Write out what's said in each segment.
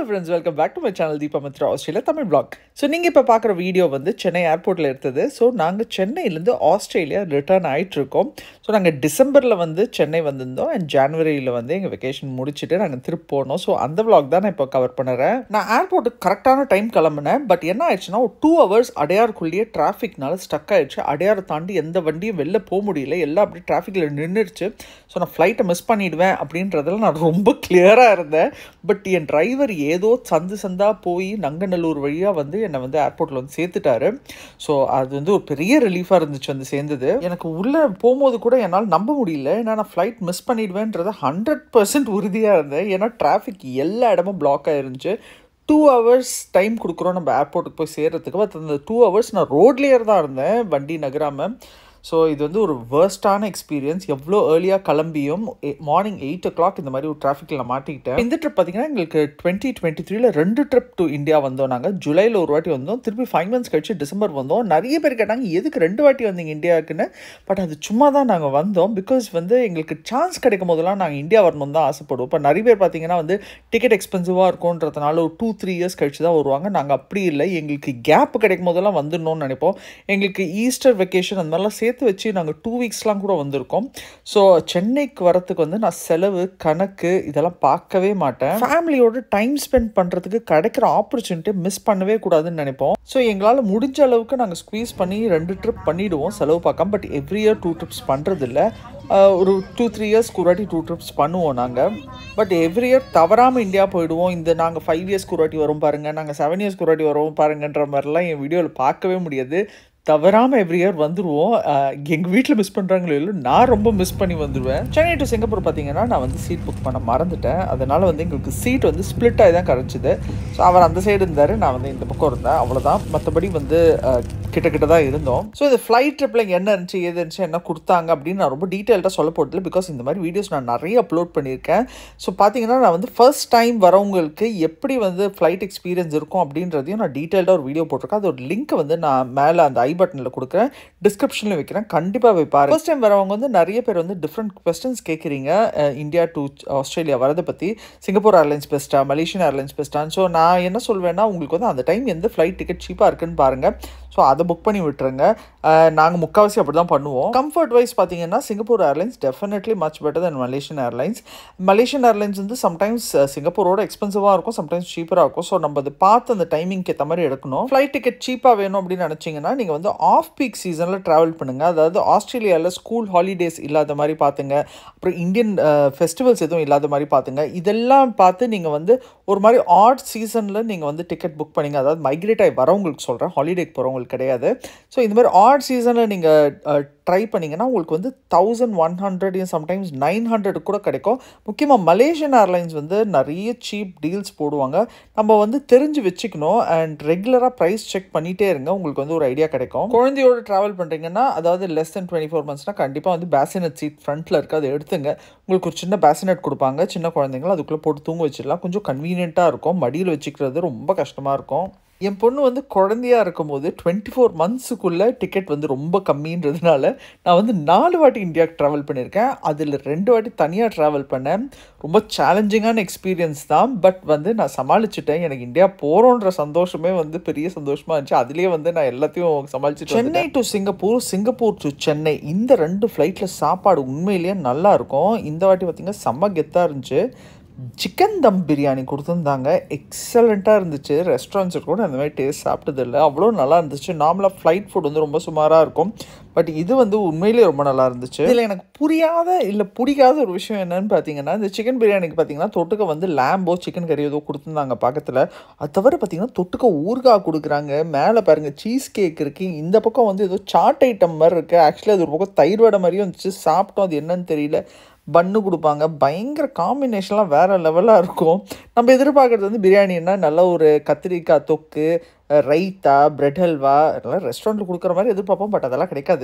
hello friends welcome back to my channel Deepa Mithra Australia Tamil blog so நீங்கள் இப்போ பார்க்குற video வந்து சென்னை ஏர்போர்ட்டில் எடுத்தது ஸோ நாங்கள் சென்னையிலேருந்து ஆஸ்திரேலியா ரிட்டர்ன் ஆகிட்டுருக்கோம் ஸோ நாங்கள் டிசம்பரில் வந்து சென்னை வந்திருந்தோம் அண்ட் ஜான்வரியில் வந்து எங்கள் வெக்கேஷன் முடிச்சுட்டு நாங்கள் திருப்பி போனோம் ஸோ அந்த vlog தான் நான் இப்போ கவர் பண்ணுறேன் நான் ஏர்போர்ட்டுக்கு கரெக்டான டைம் கிளம்புனேன் பட் என்ன ஆயிடுச்சுன்னா ஒரு டூ ஹவர்ஸ் அடையாருக்குள்ளேயே டிராஃபிக்னால ஸ்டக் ஆயிடுச்சு அடையாரை தாண்டி எந்த வண்டியும் வெளில போக முடியல எல்லாம் அப்படியே டிராஃபிக்கில் நின்றுடுச்சு ஸோ நான் ஃப்ளைட்டை மிஸ் பண்ணிடுவேன் அப்படின்றதுல நான் ரொம்ப கிளியராக இருந்தேன் பட் என் டிரைவர் ஏதோ சந்து சந்தாக போய் நங்கநல்லூர் வழியாக வந்து என்னை வந்து ஏர்போர்ட்டில் வந்து சேர்த்துட்டாரு ஸோ அது வந்து ஒரு பெரிய ரிலீஃபாக இருந்துச்சு வந்து சேர்ந்தது எனக்கு உள்ளே போகும்போது கூட என்னால் நம்ப முடியல ஏன்னா நான் ஃப்ளைட் மிஸ் பண்ணிடுவேன்றத ஹண்ட்ரட் பர்சன்ட் உறுதியாக இருந்தேன் ஏன்னா டிராஃபிக் எல்லா இடமும் பிளாக் ஆயிருந்துச்சு டூ ஹவர்ஸ் டைம் கொடுக்குறோம் நம்ம ஏர்போர்ட்டுக்கு போய் சேர்றதுக்கு பட் அந்த டூ ஹவர்ஸ் நான் ரோட்லேயே தான் இருந்தேன் வண்டி நகராமல் ஸோ இது வந்து ஒரு வேர்ஸ்டான எக்ஸ்பீரியன்ஸ் எவ்வளோ ஏர்லியாக கிளம்பியும் மார்னிங் எயிட் ஓ கிளாக் இந்த மாதிரி ஒரு டிராஃபிக்கில் நான் மாட்டிக்கிட்டேன் இந்த ட்ரிப் பார்த்தீங்கன்னா எங்களுக்கு டுவெண்ட்டி டுவெண்ட்டி த்ரீல ரெண்டு ட்ரிப் டு இந்தியா வந்தோம் நாங்கள் ஜூலையில் ஒரு வாட்டி வந்தோம் திருப்பி ஃபைவ் மந்த்ஸ் கழிச்சு டிசம்பர் வந்தோம் நிறைய பேர் கேட்டாங்க எதுக்கு ரெண்டு வாட்டி வந்தீங்க இந்தியாவுக்குன்னு பட் அது சும்மா தான் நாங்கள் வந்தோம் பிகாஸ் வந்து எங்களுக்கு சான்ஸ் கிடைக்கும் போதெல்லாம் நாங்கள் இந்தியா வரணும் தான் ஆசைப்படுவோம் இப்போ நிறைய பேர் பார்த்தீங்கன்னா வந்து டிக்கெட் எக்ஸ்பென்சிவாக இருக்கும்ன்றதுனால ஒரு டூ த்ரீ இயர்ஸ் கழிச்சு தான் வருவாங்க நாங்கள் அப்படி இல்லை எங்களுக்கு கேப் கிடைக்கும் போதெல்லாம் வந்துடணும்னு நினைப்போம் எங்களுக்கு ஈஸ்டர் வெக்கேஷன் அந்த மாதிரிலாம் சேர்த்து வச்சு நாங்கள் டூ வீக்ஸ்லாம் கூட வந்திருக்கோம் ஸோ சென்னைக்கு வரத்துக்கு வந்து நான் செலவு கணக்கு இதெல்லாம் பார்க்கவே மாட்டேன் ஃபேமிலியோட டைம் ஸ்பெண்ட் பண்ணுறதுக்கு கிடைக்கிற ஆப்பர்ச்சுனிட்டி மிஸ் பண்ணவே கூடாதுன்னு நினைப்போம் ஸோ எங்களால் முடிஞ்ச அளவுக்கு நாங்கள் ஸ்குவீஸ் பண்ணி ரெண்டு ட்ரிப் பண்ணிவிடுவோம் செலவு பார்க்காம but every year two trips பண்ணுறதில்ல ஒரு டூ த்ரீ இயர்ஸ்க்கு ஒரு வாட்டி டூ ட்ரிப்ஸ் பண்ணுவோம் நாங்கள் பட் எவ்ரி இயர் தவறாமல் இந்தியா போயிடுவோம் இந்த நாங்கள் ஃபைவ் இயர்ஸ்க்கு ஒரு வாட்டி வரும் பாருங்கள் நாங்கள் செவன் இயர்ஸ்க்கு ஒரு வாட்டி வரோம் பாருங்கன்ற மாதிரிலாம் என் வீடியோவில் பார்க்கவே முடியாது தவறாமல் எவ்ரி இயர் வந்துடுவோம் எங்கள் வீட்டில் மிஸ் பண்ணுறாங்களோ இல்லை நான் ரொம்ப மிஸ் பண்ணி வந்துடுவேன் சென்னை டு சிங்கப்பூர் பார்த்தீங்கன்னா நான் வந்து சீட் புக் பண்ண மறந்துட்டேன் அதனால் வந்து எங்களுக்கு சீட் வந்து ஸ்ப்ளிட் ஆகி தான் கிடச்சிது ஸோ அவர் அந்த சைடு இருந்தார் நான் வந்து இந்த பக்கம் இருந்தேன் அவ்வளோதான் மற்றபடி வந்து கிட்ட கிட்ட தான் இருந்தோம் ஸோ இந்த ஃப்ளைட் ட்ரிப்பில் என்ன இருந்துச்சு எது இருந்துச்சு என்ன கொடுத்தாங்க அப்படின்னு நான் ரொம்ப டீட்டெயில்டாக சொல்ல போட்டதில்லை பிகாஸ் இந்த மாதிரி வீடியோஸ் நான் நிறைய அப்லோட் பண்ணியிருக்கேன் ஸோ பார்த்தீங்கன்னா நான் வந்து ஃபர்ஸ்ட் டைம் வரவங்களுக்கு எப்படி வந்து ஃப்ளைட் எக்ஸ்பீரியன்ஸ் இருக்கும் அப்படின்றதையும் நான் டீட்டெயில்டாக ஒரு வீடியோ போட்டிருக்கேன் அதோட லிங்க்கை வந்து நான் மேலே அந்த ஐ பட்டனில் கொடுக்குறேன் டிஸ்கிரிப்ஷனில் வைக்கிறேன் கண்டிப்பாக வைப்பார் ஃபர்ஸ்ட் டைம் வரவங்க வந்து நிறைய பேர் வந்து டிஃப்ரெண்ட் கொஸ்டின்ஸ் கேட்குறீங்க இந்தியா டு ஆஸ்திரேலியா வரதை பற்றி சிங்கப்பூர் ஏர்லைன்ஸ் பெஸ்ட்டா மலேசியன் ஏர்லைன்ஸ் பெஸ்ட்டான்னு ஸோ நான் என்ன சொல்வேன்னா உங்களுக்கு வந்து அந்த டைம் எந்த ஃப்ளைட் டிக்கெட் சீப்பாக இருக்குன்னு பாருங்கள் ஸோ அதை புக் பண்ணி விட்டுருங்க நாங்கள் முக்கால்வாசி அப்படி தான் பண்ணுவோம் கம்ஃபர்ட் வைஸ் பார்த்தீங்கன்னா Singapore Airlines definitely much better then Malaysian Airlines Malaysian Airlines வந்து சம்டைம்ஸ் சிங்கப்பூரோட எக்ஸ்பென்சிவாக இருக்கும் சம்டைம்ஸ் சீப்பராக இருக்கும் ஸோ நம்ம அதை பார்த்து அந்த டைமிங்க்கு ஏற்ற மாதிரி எடுக்கணும் ஃப்ளைட் டிக்கெட் சீப்பாக வேணும் அப்படின்னு நினச்சிங்கன்னா நீங்கள் வந்து ஆஃப் பீக் சீசனில் ட்ராவல் பண்ணுங்கள் அதாவது ஆஸ்திரேலியாவில் ஸ்கூல் ஹாலிடேஸ் இல்லாத மாதிரி பார்த்துங்க அப்புறம் இந்தியன் ஃபெஸ்டிவல்ஸ் எதுவும் இல்லாத மாதிரி பார்த்துங்க இதெல்லாம் பார்த்து நீங்கள் வந்து ஒரு மாதிரி ஆட் சீசனில் நீங்கள் வந்து டிக்கெட் புக் பண்ணிங்க அதாவது மைக்ரேட் ஆகி வரவங்களுக்கு சொல்கிறேன் ஹாலிடேக்கு போகிறவங்களுக்கு கிடையாது ஸோ இந்த மாதிரி ஆட் சீசனில் நீங்கள் ட்ரை பண்ணிங்கன்னா உங்களுக்கு வந்து thousand one hundred sometimes nine hundred கூட கிடைக்கும் முக்கியமாக மலேசியன் ஏர்லைன்ஸ் வந்து நிறைய சீப் டீல்ஸ் போடுவாங்க நம்ம வந்து தெரிஞ்சு வச்சுக்கணும் அண்ட் ரெகுலராக ப்ரைஸ் செக் பண்ணிகிட்டே இருங்க உங்களுக்கு வந்து ஒரு ஐடியா கிடைக்கும் குழந்தையோட ட்ராவல் பண்ணுறீங்கன்னா அதாவது லெஸ் தென் டுவெண்ட்டி ஃபோர் மந்த்ஸ்னால் கண்டிப்பாக வந்து பேசினட் சீட் ஃப்ரண்ட்டில் இருக்குது அதை எடுத்துங்க உங்களுக்கு ஒரு சின்ன பேசினட் கொடுப்பாங்க சின்ன குழந்தைங்கள அதுக்குள்ளே போட்டு தூங்க வச்சிடலாம் கொஞ்சம் கன்வீனியண்ட்டாக இருக்கும் மடியில் வச்சுக்கிறது ரொம்ப கஷ்டமாக இருக்கும் என் பொண்ணு வந்து குழந்தையா இருக்கும்போது டுவெண்ட்டி ஃபோர் மந்த்ஸுக்குள்ளே டிக்கெட் வந்து ரொம்ப கம்மின்றதுனால நான் வந்து நாலு வாட்டி இந்தியாவுக்கு ட்ராவல் பண்ணியிருக்கேன் அதில் ரெண்டு வாட்டி தனியாக ட்ராவல் பண்ணேன் ரொம்ப சேலஞ்சிங்கான எக்ஸ்பீரியன்ஸ் தான் பட் வந்து நான் சமாளிச்சுட்டேன் எனக்கு இந்தியா போகிறோன்ற சந்தோஷமே வந்து பெரிய சந்தோஷமாக இருந்துச்சு அதுலேயே வந்து நான் எல்லாத்தையும் சமாளிச்சுட்டு Chennai to Singapore Singapore to Chennai இந்த ரெண்டு ஃப்ளைட்டில் சாப்பாடு உண்மையிலேயே நல்லா இருக்கும் இந்த வாட்டி பார்த்திங்கன்னா செம்ம கெத்தாக இருந்துச்சு சிக்கன் தம் பிரியாணி கொடுத்துருந்தாங்க எக்ஸலண்ட்டாக இருந்துச்சு ரெஸ்டாரண்ட்ஸ் கூட அந்த மாதிரி டேஸ்ட் சாப்பிட்டதில்லை அவ்வளோ நல்லா இருந்துச்சு நார்மலாக ஃப்ளைட் ஃபுட் வந்து ரொம்ப சுமாராக இருக்கும் பட் இது வந்து உண்மையிலேயே ரொம்ப நல்லா இருந்துச்சு இதில் எனக்கு புரியாத இல்லை பிடிக்காத ஒரு விஷயம் என்னன்னு பார்த்தீங்கன்னா இந்த சிக்கன் பிரியாணிக்கு பார்த்தீங்கன்னா தொட்டுக்க வந்து லேம்போ சிக்கன் கறி ஏதோ கொடுத்துருந்தாங்க பக்கத்தில் அது தவிர பார்த்தீங்கன்னா தொட்டுக்க ஊறுகாய் கொடுக்குறாங்க மேலே பாருங்கள் சீஸ் கேக் இருக்குது இந்த பக்கம் வந்து ஏதோ சாட் ஐட்டம் மாதிரி இருக்குது ஆக்சுவலி அது ஒரு பக்கம் தயிர் வடை மாதிரியும் இருந்துச்சு சாப்பிட்டோம் அது என்னன்னு தெரியல பன்னு கொடுப்பாங்க பயங்கர காம்பினேஷன்லாம் வேறு லெவலாக இருக்கும் நம்ம எதிர்பார்க்குறது வந்து பிரியாணின்னா நல்ல ஒரு கத்திரிக்காய் தொக்கு ரைத்தா பிரெட் ஹல்வா இதெல்லாம் ரெஸ்டாரண்ட்டில் கொடுக்குற மாதிரி எதிர்பார்ப்போம் பட் அதெல்லாம் கிடைக்காது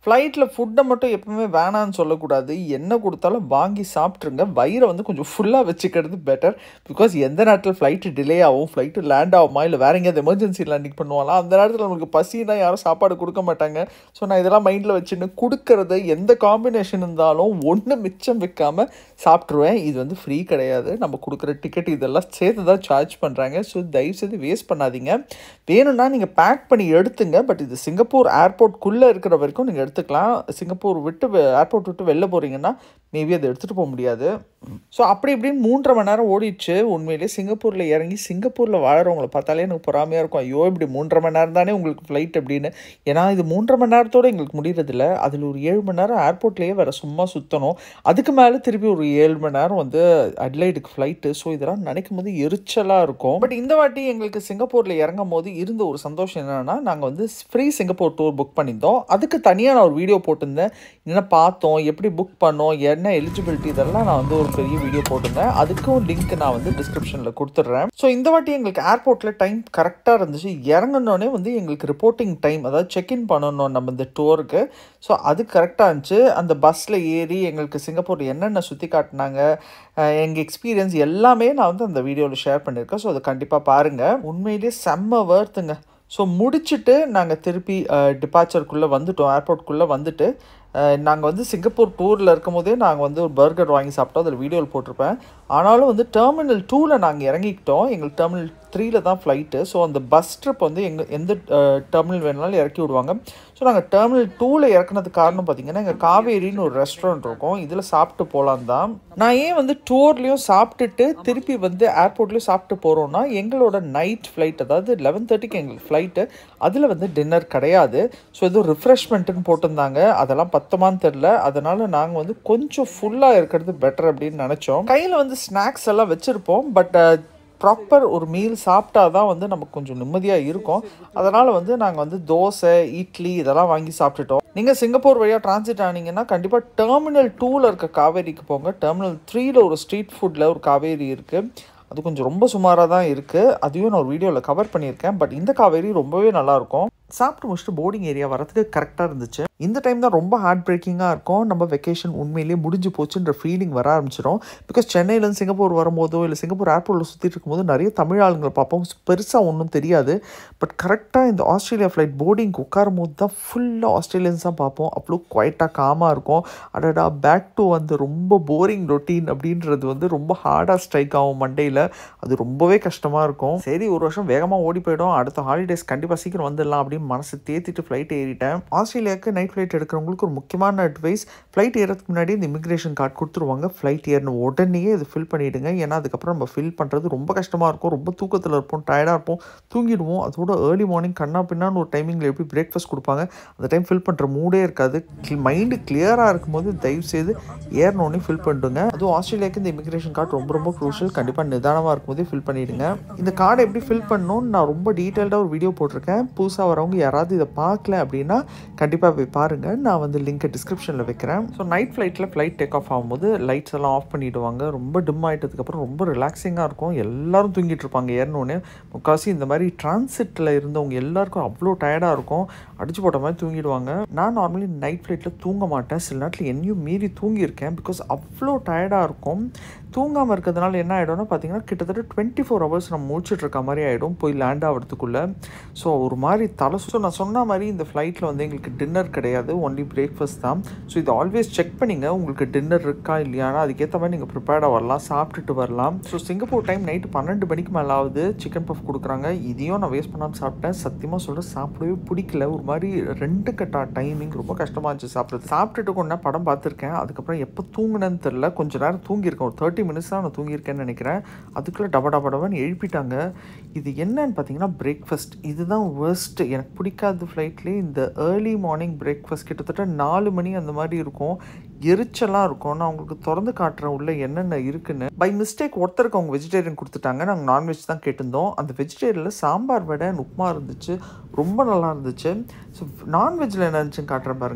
ஃப்ளைட்டில் ஃபுட்டை மட்டும் எப்பவுமே வேணான்னு சொல்லக்கூடாது என்ன கொடுத்தாலும் வாங்கி சாப்பிட்ருங்க வயிறை வந்து கொஞ்சம் ஃபுல்லாக வச்சுக்கிறது பெட்டர் பிகாஸ் எந்த நேரத்தில் ஃப்ளைட்டு டிலே ஆகும் ஃப்ளைட்டு லேண்ட் ஆகுமா இல்லை வேற எங்கேயாவது எமர்ஜென்சி லேண்டிங் பண்ணுவாங்களா அந்த நேரத்தில் நமக்கு பசினா யாரும் சாப்பாடு கொடுக்க மாட்டாங்க ஸோ நான் இதெல்லாம் மைண்டில் வச்சுன்னு கொடுக்கறது எந்த காம்பினேஷன் இருந்தாலும் ஒன்று மிச்சம் வைக்காமல் சாப்பிட்ருவேன் இது வந்து ஃப்ரீ கிடையாது நம்ம கொடுக்குற டிக்கெட் இதெல்லாம் சேர்த்து தான் சார்ஜ் பண்ணுறாங்க ஸோ தயவுசெய்து வேஸ்ட் பண்ணாதீங்க வேணும்னா நீங்கள் பேக் பண்ணி எடுத்துங்க பட் இது சிங்கப்பூர் ஏர்போர்ட்குள்ளே இருக்கிற வரைக்கும் நீங்கள் எடுத்துக்கலாம் சிங்கப்பூர் விட்டு ஏர்போர்ட் விட்டு வெளில போகிறீங்கன்னா மேபி அதை எடுத்துகிட்டு போக முடியாது ஸோ அப்படி இப்படின்னு மூன்றரை மணி நேரம் ஓடிடுச்சு உண்மையிலேயே சிங்கப்பூரில் இறங்கி சிங்கப்பூரில் வாழறவங்கள பார்த்தாலே எனக்கு பொறாமையாக இருக்கும் ஐயோ இப்படி மூன்றரை மணி நேரம் தானே உங்களுக்கு ஃப்ளைட் அப்படின்னு ஏன்னா இது மூன்றரை மணி நேரத்தோடு எங்களுக்கு முடியறதில்ல அதில் ஒரு ஏழு மணி நேரம் ஏர்போர்ட்லேயே வேறு சும்மா சுற்றணும் அதுக்கு மேலே திருப்பி ஒரு ஏழு மணி நேரம் வந்து அட்லைடுக்கு ஃப்ளைட்டு ஸோ இதெல்லாம் நினைக்கும் போது எரிச்சலாக இருக்கும் பட் இந்த வாட்டி எங்களுக்கு சிங்கப்பூரில் இறங்கும் போது இருந்த ஒரு சந்தோஷம் என்னென்னா நாங்கள் வந்து ஃப்ரீ சிங்கப்பூர் டூர் புக் பண்ணியிருந்தோம் அதுக்கு தனியாக நான் ஒரு வீடியோ போட்டிருந்தேன் என்ன பார்த்தோம் எப்படி புக் பண்ணோம் என்ன எலிஜிபிலிட்டி இதெல்லாம் நான் வந்து ஒரு பெரிய வீடியோ போட்டிருந்தேன் அதுக்கும் லிங்க் நான் வந்து டிஸ்கிரிப்ஷனில் கொடுத்துட்றேன் ஸோ இந்த வாட்டி எங்களுக்கு ஏர்போர்ட்டில் டைம் கரெக்டாக இருந்துச்சு இறங்கினோடனே வந்து எங்களுக்கு ரிப்போர்ட்டிங் டைம் அதாவது செக்இன் பண்ணணும் நம்ம இந்த டூருக்கு ஸோ அது கரெக்டாக இருந்துச்சு அந்த பஸ்ஸில் ஏறி எங்களுக்கு சிங்கப்பூர் என்னென்ன சுற்றி காட்டினாங்க எங்கள் எக்ஸ்பீரியன்ஸ் எல்லாமே நான் வந்து அந்த வீடியோவில் ஷேர் பண்ணியிருக்கேன் ஸோ அதை கண்டிப்பாக பாருங்கள் உண்மையிலேயே செம்ம வேர்த்துங்க ஸோ முடிச்சுட்டு நாங்கள் திருப்பி டிபார்ச்சருக்குள்ளே வந்துட்டோம் ஏர்போர்ட்குள்ளே வந்துட்டு நாங்கள் வந்து சிங்கப்பூர் டூரில் இருக்கும் போதே நாங்கள் வந்து ஒரு பர்கர் வாங்கி சாப்பிட்டோம் அதில் வீடியோவில் போட்டிருப்பேன் ஆனாலும் வந்து டெர்மினல் டூவில் நாங்கள் இறங்கிக்கிட்டோம் எங்களுக்கு டெர்மினல் த்ரீல தான் ஃப்ளைட்டு ஸோ அந்த பஸ் ட்ரிப் வந்து எங்கள் எந்த டெர்மினல் வேணுனாலும் இறக்கி விடுவாங்க ஸோ நாங்கள் டெர்மினல் டூவில் இறக்குனதுக்கு காரணம் பார்த்தீங்கன்னா எங்கள் காவேரின்னு ஒரு ரெஸ்டாரண்ட் இருக்கும் இதில் சாப்பிட்டு போகலாம் தான் நான் ஏன் வந்து டூர்லேயும் சாப்பிட்டுட்டு திருப்பி வந்து ஏர்போர்ட்லேயும் சாப்பிட்டு போகிறோன்னா எங்களோட நைட் ஃப்ளைட் அதாவது லெவன் தேர்ட்டிக்கு எங்களுக்கு ஃப்ளைட்டு அதில் வந்து டின்னர் கிடையாது ஸோ எதுவும் ரிஃப்ரெஷ்மெண்ட்டுன்னு போட்டிருந்தாங்க அதெல்லாம் பத்தமான்னு தெரில அதனால் நாங்கள் வந்து கொஞ்சம் ஃபுல்லாக இருக்கிறது பெட்டர் அப்படின்னு நினச்சோம் கையில் வந்து ஸ்நாக்ஸ் எல்லாம் வச்சுருப்போம் பட் ப்ராப்பர் ஒரு மீல் சாப்பிட்டா தான் வந்து நமக்கு கொஞ்சம் நிம்மதியாக இருக்கும் அதனால் வந்து நாங்கள் வந்து தோசை இட்லி இதெல்லாம் வாங்கி சாப்பிட்டுட்டோம் நீங்கள் சிங்கப்பூர் வழியாக டிரான்சிட் ஆனீங்கன்னா கண்டிப்பாக டெர்மினல் டூவில் இருக்க காவேரிக்கு போங்க டெர்மினல் த்ரீயில் ஒரு ஸ்ட்ரீட் ஃபுட்டில் ஒரு காவேரி இருக்குது அது கொஞ்சம் ரொம்ப சுமாராக தான் இருக்குது அதையும் நான் ஒரு வீடியோவில் கவர் பண்ணியிருக்கேன் பட் இந்த காவேரி ரொம்பவே நல்லாயிருக்கும் சாப்பிட்டு முடிச்சுட்டு போர்டிங் ஏரியா வரதுக்கு கரெக்டாக இருந்துச்சு இந்த டைம் தான் ரொம்ப ஹார்ட் பிரேக்கிங்காக இருக்கும் நம்ம வெக்கேஷன் உண்மையிலேயே முடிஞ்சு போச்சுன்ற ஃபீலிங் வர ஆரம்பிச்சிடும் பிகாஸ் சென்னையிலேருந்து சிங்கப்பூர் வரும்போதோ இல்லை சிங்கப்பூர் ஏர்போர்ட்டில் சுற்றிட்டு இருக்கும்போது நிறைய தமிழ் ஆளுங்களை பார்ப்போம் பெருசாக ஒன்றும் தெரியாது பட் கரெக்டாக இந்த ஆஸ்திரேலியா ஃப்ளைட் போர்டிங்க்கு உட்காரும் போது தான் ஃபுல்லாக ஆஸ்திரேலியன்ஸ் தான் பார்ப்போம் அவ்வளோ குவைட்டாக காமாக இருக்கும் அடடா பேக் டு வந்து ரொம்ப போரிங் ரொட்டீன் அப்படின்றது வந்து ரொம்ப ஹார்டாக ஸ்ட்ரைக் ஆகும் மண்டேயில் அது ரொம்பவே கஷ்டமாக இருக்கும் சரி ஒரு வருஷம் வேகமாக ஓடி போயிடும் அடுத்த ஹாலிடேஸ் கண்டிப்பாக சீக்கிரம் வந்துடலாம் அப்படின்னு மனசு தேத்திட்டு ஃப்ளைட் ஏறிட்டேன் ஆஸ்திரேலியாவுக்கு நைட் ஃப்ளைட் எடுக்கிறவங்களுக்கு ஒரு முக்கியமான அட்வைஸ் ஃப்ளைட் ஏறதுக்கு முன்னாடி இந்த இமிக்ரேஷன் கார்டு கொடுத்துருவாங்க ஃப்ளைட் ஏறின உடனே இது ஃபில் பண்ணிவிடுங்க ஏன்னா அதுக்கப்புறம் நம்ம ஃபில் பண்ணுறது ரொம்ப கஷ்டமாக இருக்கும் ரொம்ப தூக்கத்தில் இருப்போம் டயர்டாக இருப்போம் தூங்கிடுவோம் அதோட ஏர்லி மார்னிங் கண்ணா பின்னான்னு ஒரு டைமிங்கில் எப்படி பிரேக்ஃபாஸ்ட் கொடுப்பாங்க அந்த டைம் ஃபில் பண்ணுற மூடே இருக்காது மைண்டு கிளியராக இருக்கும்போது தயவுசெய்து ஏறினோடனே ஃபில் பண்ணிடுங்க அதுவும் ஆஸ்திரேலியாவுக்கு இந்த இமிக்ரேஷன் கார்டு ரொம்ப ரொம்ப க்ரூஷியல் கண்டிப்பாக நிதானமாக இருக்கும்போதே ஃபில் பண்ணிவிடுங்க இந்த கார்டை எப்படி ஃபில் பண்ணணும்னு நான் ரொம்ப டீட்டெயில்டாக ஒரு வீடியோ போட்டிருக்கேன் புதுசாக வரவங்க யாராவது இதை பார்க்கல அப்படின்னா கண்டிப்பாக போய் பாருங்கள் நான் வந்து லிங்க்கை டிஸ்கிரிப்ஷனில் வைக்கிறேன் ஸோ நைட் ஃப்ளைட்டில் ஃப்ளைட் டேக் ஆஃப் ஆகும்போது லைட்ஸ் எல்லாம் ஆஃப் பண்ணிவிடுவாங்க ரொம்ப டிம் ஆகிட்டதுக்கப்புறம் ரொம்ப ரிலாக்ஸிங்காக இருக்கும் எல்லாரும் தூங்கிட்டு இருப்பாங்க ஏறினோடனே முக்கால்வாசி இந்த மாதிரி டிரான்சிட்டில் இருந்தவங்க எல்லாருக்கும் அவ்வளோ டயர்டாக இருக்கும் அடிச்சு போட்ட மாதிரி தூங்கிடுவாங்க நான் நார்மலி நைட் ஃப்ளைட்டில் தூங்க மாட்டேன் சில நேரத்தில் என்னையும் மீறி தூங்கியிருக்கேன் பிகாஸ் அவ்வளோ டயர்டாக இருக்கும் தூங்காமல் இருக்கிறதுனால என்ன ஆகிடும்னா பார்த்தீங்கன்னா கிட்டத்தட்ட டுவெண்ட்டி ஃபோர் ஹவர்ஸ் நம்ம முடிச்சுட்டு இருக்க மாதிரி ஆகிடும் போய் லேண்ட் ஆகிறதுக்குள்ளே ஸோ ஒரு மாதிரி தலை ஸோ நான் சொன்ன மாதிரி இந்த ஃப்ளைட்டில் வந்து எங்களுக்கு டின்னர் கிடையாது ஒன்லி பிரேக்ஃபாஸ்ட் தான் ஸோ இது ஆல்வேஸ் செக் பண்ணிங்க உங்களுக்கு டின்னர் இருக்கா இல்லையானா அதுக்கேற்ற மாதிரி நீங்கள் ப்ரிப்பேர்டாக வரலாம் சாப்பிட்டுட்டு வரலாம் ஸோ சிங்கப்பூர் டைம் நைட்டு பன்னெண்டு மணிக்கு மேலே ஆகுது சிக்கன் பஃப் கொடுக்குறாங்க இதையும் நான் வேஸ்ட் பண்ணாமல் சாப்பிட்டேன் சத்தியமாக சொல்கிறேன் சாப்பிடவே பிடிக்கல ஒரு மாதிரி ரெண்டு கட்டா டைமிங் ரொம்ப கஷ்டமாக இருந்துச்சு சாப்பிட்றது சாப்பிட்டுட்டு கொண்டா படம் பார்த்துருக்கேன் அதுக்கப்புறம் எப்போ தூங்கினேன்னு தெரில கொஞ்சம் நேரம் தூங்கியிருக்கேன் ஒரு தேர்ட்டி மினிட்ஸ் தான் நான் தூங்கியிருக்கேன்னு நினைக்கிறேன் அதுக்குள்ளே டப டப டபன்னு எழுப்பிட்டாங்க இது என்னன்னு பார்த்தீங்கன்னா பிரேக்ஃபாஸ்ட் இதுதான் வேர்ஸ்ட் எனக்கு பிடிக்காத ஃப்ளைட்லேயே இந்த ஏர்லி மார்னிங் பிரேக்ஃபாஸ்ட் கிட்டத்தட்ட நாலு மணி அந்த மாதிரி இருக்கும் எரிச்சலாக இருக்கும் நான் உங்களுக்கு திறந்து காட்டுறேன் உள்ள என்னென்ன இருக்குன்னு பை மிஸ்டேக் ஒருத்தருக்கு அவங்க வெஜிடேரியன் கொடுத்துட்டாங்க நாங்கள் நான்வெஜ் தான் கேட்டிருந்தோம் அந்த வெஜிடேரியனில் சாம்பார் வடை உப்புமா இருந்துச்சு ரொம்ப நல்லா இருந்துச்சு ஸோ நான்வெஜ்ஜில் என்ன இருந்துச்சுன்னு காட்டுறேன் பாருங்கள்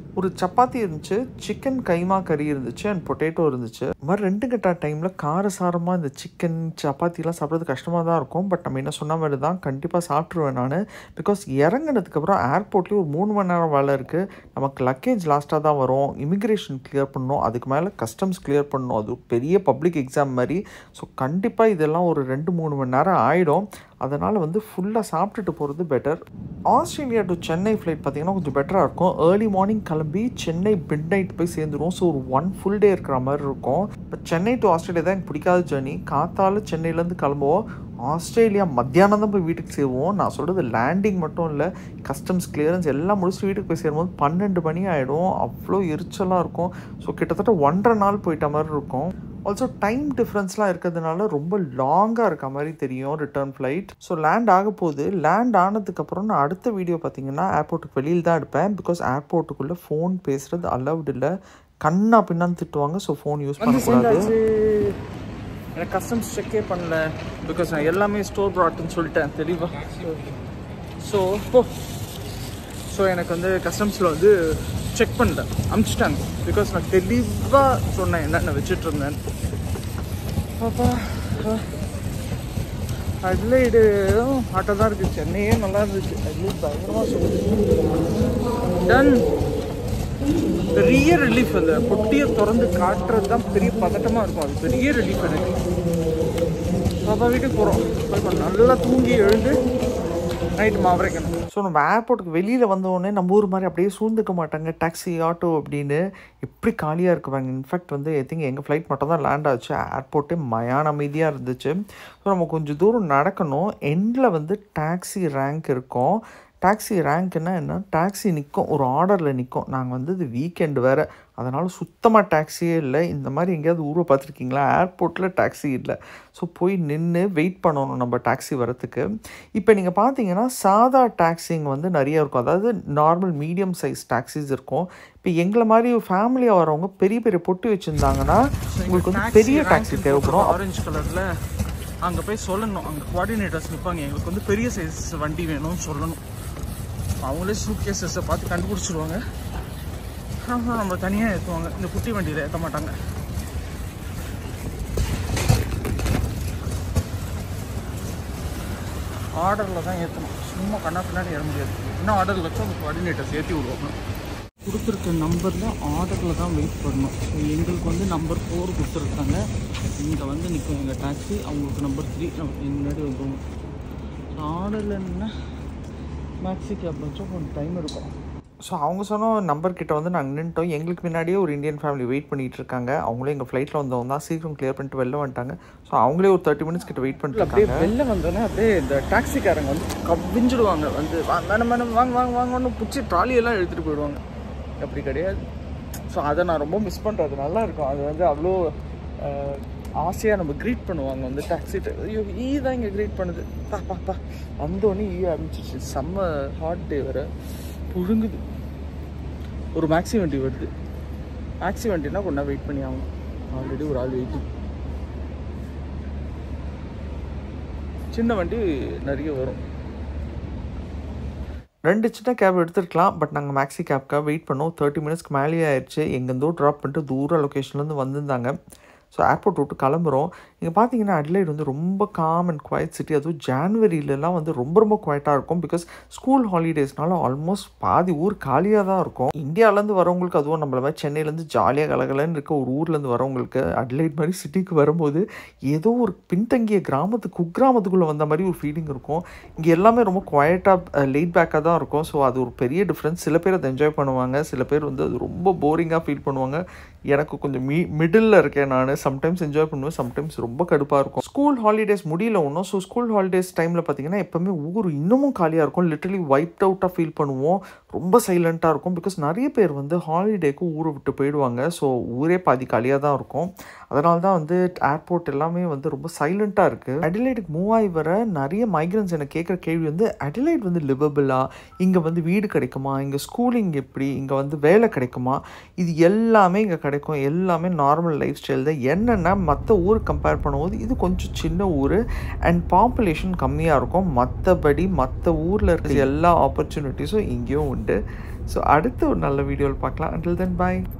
ஒரு சப்பாத்தி இருந்துச்சு சிக்கன் கைமா கறி இருந்துச்சு அண்ட் பொட்டேட்டோ இருந்துச்சு இது மாதிரி ரெண்டு கட்டா டைமில் காரசாரமாக இந்த சிக்கன் சப்பாத்திலாம் சாப்பிட்றது கஷ்டமாக தான் இருக்கும் பட் நம்ம என்ன சொன்ன மாதிரி தான் கண்டிப்பாக சாப்பிட்ருவேன் நான் பிகாஸ் இறங்கினதுக்கப்புறம் ஏர்போர்ட்லேயும் ஒரு மூணு மணி நேரம் வேலை இருக்குது நமக்கு லக்கேஜ் லாஸ்ட்டாக தான் வரும் இமிக்ரேஷன் கிளியர் பண்ணணும் அதுக்கு மேலே கஸ்டம்ஸ் கிளியர் பண்ணணும் அது ஒரு பெரிய பப்ளிக் எக்ஸாம் மாதிரி ஸோ கண்டிப்பாக இதெல்லாம் ஒரு ரெண்டு மூணு மணி நேரம் ஆகிடும் அதனால் வந்து ஃபுல்லாக சாப்பிட்டுட்டு போகிறது better Australia to Chennai flight பார்த்திங்கன்னா கொஞ்சம் பெட்டராக இருக்கும் ஏர்லி மார்னிங் கிளம்பி சென்னை மிட் நைட் போய் சேர்ந்துரும் ஸோ ஒரு ஒன் ஃபுல் டே இருக்கிற மாதிரி இருக்கும் இப்போ சென்னை டு ஆஸ்திரேலியா தான் எனக்கு பிடிக்காத ஜேர்னி காத்தால சென்னையிலேருந்து கிளம்புவோம் ஆஸ்திரேலியா மத்தியானம் தான் போய் வீட்டுக்கு சேருவோம் நான் சொல்கிறது லேண்டிங் மட்டும் இல்லை கஸ்டம்ஸ் கிளியரன்ஸ் எல்லாம் முடிச்சுட்டு வீட்டுக்கு போய் சேரும்போது பன்னெண்டு மணி ஆகிடும் அவ்வளோ எரிச்சலாக இருக்கும் ஸோ கிட்டத்தட்ட ஒன்றரை நாள் போயிட்ட மாதிரி இருக்கும் ஆல்சோ டைம் டிஃப்ரென்ஸ்லாம் இருக்கிறதுனால ரொம்ப லாங்காக இருக்க மாதிரி தெரியும் ரிட்டர்ன் ஃப்ளைட் ஸோ லேண்ட் ஆக போகுது லேண்ட் ஆனதுக்கப்புறம் நான் அடுத்த வீடியோ பார்த்தீங்கன்னா ஏர்போர்ட்டுக்கு வெளியில் தான் எடுப்பேன் பிகாஸ் ஏர்போர்ட்டுக்குள்ளே ஃபோன் பேசுகிறது அலவுட் இல்லை கண்ணா பின்னான்னு திட்டுவாங்க ஸோ ஃபோன் யூஸ் பண்ணக்கூடாது எனக்கு கஸ்டம்ஸ் செக்கே பண்ணல பிகாஸ் நான் எல்லாமே ஸ்டோர் ப்ராட்னு சொல்லிட்டேன் தெளிவாக ஸோ இப்போ ஸோ எனக்கு வந்து கஸ்டம்ஸில் வந்து செக் பண்ணல அமுச்சிட்டாங்க பிகாஸ் நான் தெளிவாக சொன்னேன் என்னென்ன வச்சுட்டு இருந்தேன் பாப்பா அட்லைடு ஆட்டோ தான் இருக்குது சென்னையே நல்லா இருந்துச்சு அட்லைட் பயங்கரமாக சொல்லுது டன் பெரிய ரிலீஃப் அந்த பொட்டியை திறந்து காட்டுறது தான் பெரிய பதட்டமாக இருக்கும் அது பெரிய ரிலீஃப் எனக்கு பாப்பா வீட்டுக்கு போகிறோம் போய் நல்லா தூங்கி எழுந்து நைட்டு மாவரைக்கணும் ஸோ நம்ம ஏர்போர்ட்டுக்கு வெளியில் வந்தோடனே நம்ம ஊர் மாதிரி அப்படியே சூழ்ந்துக்க மாட்டாங்க டாக்ஸி ஆட்டோ அப்படின்னு எப்படி காலியாக இருக்குவாங்க இன்ஃபேக்ட் வந்து ஐ திங்க் எங்கள் ஃப்ளைட் மட்டும் தான் லேண்ட் ஆச்சு ஏர்போர்ட்டே மயான அமைதியாக இருந்துச்சு ஸோ நம்ம கொஞ்சம் தூரம் நடக்கணும் எண்டில் வந்து டாக்ஸி ரேங்க் இருக்கும் டாக்ஸி ரேங்க்னா என்ன டாக்ஸி நிற்கும் ஒரு ஆர்டரில் நிற்கும் நாங்கள் வந்து இது வீக்கெண்டு வேறு அதனால் சுத்தமாக டாக்ஸியே இல்லை இந்த மாதிரி எங்கேயாவது ஊரை பார்த்துருக்கீங்களா ஏர்போர்ட்டில் டாக்ஸி இல்லை ஸோ போய் நின்று வெயிட் பண்ணணும் நம்ம டாக்ஸி வரத்துக்கு இப்போ நீங்கள் பார்த்தீங்கன்னா சாதா டாக்ஸிங்க வந்து நிறைய இருக்கும் அதாவது நார்மல் மீடியம் சைஸ் டாக்ஸிஸ் இருக்கும் இப்போ எங்களை மாதிரி ஃபேமிலியாக வரவங்க பெரிய பெரிய பொட்டி வச்சுருந்தாங்கன்னா உங்களுக்கு வந்து பெரிய டாக்ஸி தேவைப்படும் ஆரஞ்சு கலரில் அங்கே போய் சொல்லணும் அங்கே கோஆர்டினேட்டர்ஸ் நிற்பாங்க எங்களுக்கு வந்து பெரிய சைஸ் வண்டி வேணும்னு சொல்லணும் அவங்களே சூட் கேசஸை பார்த்து கண்டுபிடிச்சிருவாங்க அப்புறம் நம்ம தனியாக ஏற்றுவாங்க இந்த குட்டி வண்டியில் ஏற்ற மாட்டாங்க ஆர்டரில் தான் ஏற்றணும் சும்மா கண்ணா பின்னாடி ஏற முடியாது இன்னும் ஆர்டர் வச்சு அந்த கோஆர்டினேட்டர்ஸ் ஏற்றி விடுவாங்க கொடுத்துருக்க நம்பரில் ஆர்டரில் தான் வெயிட் பண்ணணும் ஸோ எங்களுக்கு வந்து நம்பர் ஃபோர் கொடுத்துருக்காங்க இங்கே வந்து நிற்கும் எங்கள் டாக்ஸி அவங்களுக்கு நம்பர் த்ரீ நம்ம முன்னாடி வந்துருவோம் ஸோ ஆர்டரில் என்ன மேக்ஸி கேப் வச்சோம் கொஞ்சம் டைம் எடுக்கும் ஸோ அவங்க சொன்ன நம்பர் கிட்ட வந்து நாங்கள் நின்ட்டோம் எங்களுக்கு முன்னாடியே ஒரு இந்தியன் ஃபேமிலி வெயிட் பண்ணிட்டு இருக்காங்க அவங்களே எங்கள் ஃப்ளைட்டில் வந்தவங்க தான் சீக்கிரம் கிளியர் பண்ணிட்டு வெளில வந்துட்டாங்க ஸோ அவங்களே ஒரு தேர்ட்டி மினிட்ஸ் கிட்ட வெயிட் பண்ணிட்டு அப்படியே இருக்காங்க வெளில வந்தோன்னே அப்படியே இந்த டாக்ஸிக்காரங்க வந்து கவிஞ்சிடுவாங்க வந்து "வா- மேடம் மேடம் வாங்க வாங்க வாங்கன்னு பிடிச்சி ட்ராலியெல்லாம் எடுத்துகிட்டு போயிடுவாங்க அப்படி கிடையாது ஸோ அதை நான் ரொம்ப மிஸ் பண்ணுறது நல்லா இருக்கும் அது வந்து அவ்வளோ ஆசையாக நம்ம க்ரீட் பண்ணுவாங்க வந்து டாக்ஸி ஐயோ ஈ தான் இங்கே க்ரீட் பண்ணுது பா பா பா வந்தோடனே ஈ ஆரம்பிச்சிச்சு செம்ம ஹாட் டே வேறு புழுங்குது ஒரு மேக்ஸி வண்டி வருது மேக்ஸி வண்டினா கொஞ்ச நேரம் வெயிட் பண்ணி ஆகணும் ஆல்ரெடி ஒரு ஆள் வெயிட்டிங் சின்ன வண்டி நிறைய வரும் ரெண்டு சின்ன கேப் எடுத்துருக்கலாம் பட் நாங்கள் மேக்ஸி கேப்க்காக வெயிட் பண்ணோம் தேர்ட்டி மினிட்ஸ்க்கு மேலேயே ஆயிடுச்சு எங்கேருந்தோ ட்ராப் பண்ணிட்டு தூர லொக்கேஷன்லேருந்து வந்திருந்தாங்க ஸோ ஏர்போர்ட் விட்டு கிளம்புறோம் இங்கே பார்த்தீங்கன்னா அட்லைட் வந்து ரொம்ப காம் அண்ட் குவைட் சிட்டி அதுவும் ஜான்வரியிலலாம் வந்து ரொம்ப ரொம்ப குவைட்டாக இருக்கும் பிகாஸ் ஸ்கூல் ஹாலிடேஸ்னால ஆல்மோஸ்ட் பாதி ஊர் காலியாக தான் இருக்கும் இந்தியாவிலேருந்து வரவங்களுக்கு அதுவும் நம்மள மாதிரி சென்னையிலேருந்து ஜாலியாக கலகலன்னு இருக்க ஒரு ஊர்லேருந்து வரவங்களுக்கு அட்லைட் மாதிரி சிட்டிக்கு வரும்போது ஏதோ ஒரு பின்தங்கிய கிராமத்து குக்கிராமத்துக்குள்ளே வந்த மாதிரி ஒரு ஃபீலிங் இருக்கும் இங்கே எல்லாமே ரொம்ப குவைட்டாக லேட் பேக்காக தான் இருக்கும் ஸோ அது ஒரு பெரிய டிஃப்ரென்ஸ் சில பேர் அதை என்ஜாய் பண்ணுவாங்க சில பேர் வந்து அது ரொம்ப போரிங்காக ஃபீல் பண்ணுவாங்க எனக்கு கொஞ்சம் மீ மிடில் இருக்கேன் நான் சம்டைம்ஸ் என்ஜாய் பண்ணுவேன் சம்டைம்ஸ் ரொம்ப கடுப்பாக இருக்கும் ஸ்கூல் ஹாலிடேஸ் முடியல ஒன்றும் ஸோ ஸ்கூல் ஹாலிடேஸ் டைமில் பார்த்தீங்கன்னா எப்போவுமே ஊர் இன்னமும் காலியாக இருக்கும் லிட்டரலி வைப்ட் அவுட்டாக ஃபீல் பண்ணுவோம் ரொம்ப சைலண்ட்டாக இருக்கும் பிகாஸ் நிறைய பேர் வந்து ஹாலிடேக்கு ஊரை விட்டு போயிடுவாங்க ஸோ ஊரே பாதி காலியாக தான் இருக்கும் அதனால தான் வந்து ஏர்போர்ட் எல்லாமே வந்து ரொம்ப சைலண்ட்டாக இருக்குது அடிலைட்டுக்கு மூவ் ஆகி வர நிறைய மைக்ரன்ஸ் எனக்கு கேட்குற கேள்வி வந்து அடிலைட் வந்து லிவபிளா இங்கே வந்து வீடு கிடைக்குமா இங்கே ஸ்கூலிங் எப்படி இங்கே வந்து வேலை கிடைக்குமா இது எல்லாமே இங்கே கிடைக்கும் எல்லாமே நார்மல் லைஃப் ஸ்டைல் தான் என்னென்னா மற்ற ஊர் கம்பேர் பண்ணும்போது இது கொஞ்சம் சின்ன ஊர் அண்ட் பாப்புலேஷன் கம்மியாக இருக்கும் மற்றபடி மற்ற ஊரில் இருக்கிற எல்லா ஆப்பர்ச்சுனிட்டிஸும் இங்கேயும் உண்டு ஸோ அடுத்த ஒரு நல்ல வீடியோவில் பார்க்கலாம் until then bye